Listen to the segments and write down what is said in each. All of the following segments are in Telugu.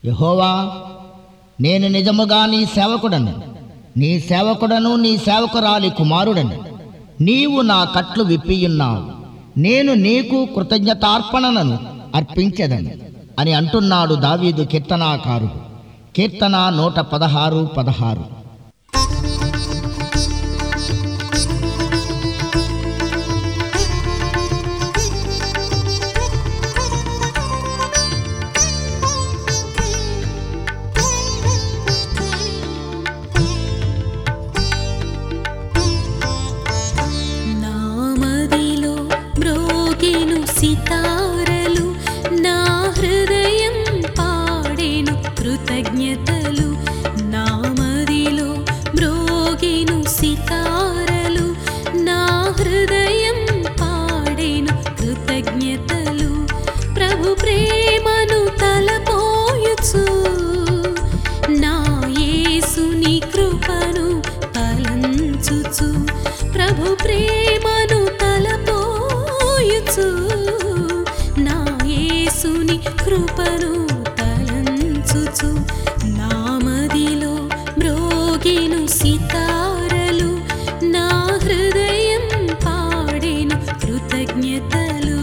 యహోవా నేను నిజముగా నీ సేవకుడను నీ సేవకుడను నీ సేవకురాలి కుమారుడను నీవు నా కట్లు విప్పియున్నావు నేను నీకు కృతజ్ఞతార్పణలను అర్పించదను అని అంటున్నాడు దావీదు కీర్తనాకారుడు కీర్తన నూట పదహారు పదహారు నామదిలో మ్రోగెను సితారలు నా హృదయం పాడెను కృతజ్ఞతలు నామదిలో మ్రోగెను సితారలు నా హృదయం పాడెను కృతజ్ఞతలు ప్రభు ప్రేమను తలపోయుచు నా యేసుని కృపను తలంచుచు ప్రభు ప్రేమను తలపోయుచు నా యేసుని కృపను తలంచుచు నామదిలో మ్రోగెను సితారలు నా హృదయం పాడెను కృతజ్ఞతలు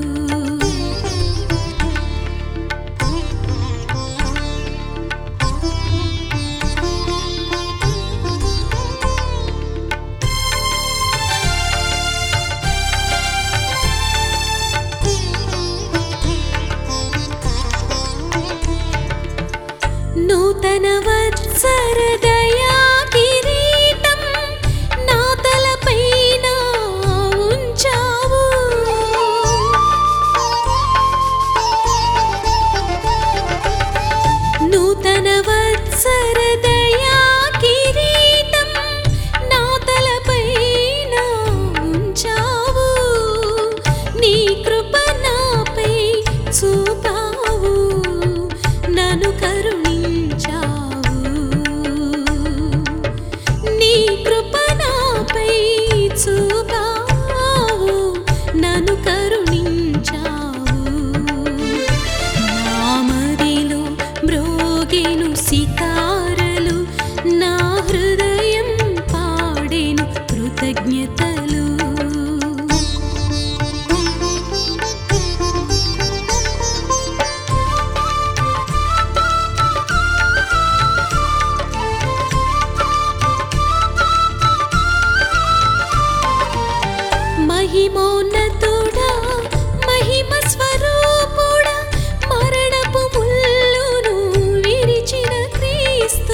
నూతన వత్సర దయా కిరీటం నా తలపైన ఉంచావు నూతన వత్సర దయా కిరీటం నా తలపైన ఉంచావు నీ కృప నాపై చూపావు నన్ను కరుణించావు నీ కృప నాపై చూపావు నన్ను కరుణించావు నామదిలో మ్రోగెను సితారలు నా హృదయం పాడెను కృతజ్ఞతలు మహిమోన్నతుడా మహిమ స్వరూపుడా మరణపు ముల్లును విరిచిన క్రీస్తు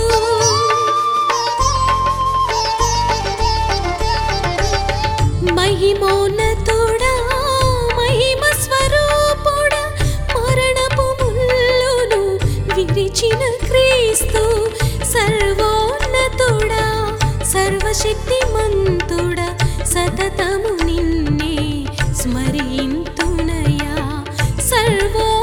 మహిమోన్నతుడా మహిమ స్వరూపుడా మరణపు ముల్లును విరిచిన క్రీస్తు సర్వోన్నతుడా సర్వశక్తిమంతుడా సతతము నిన్నే స్మరింతునయా సర్వో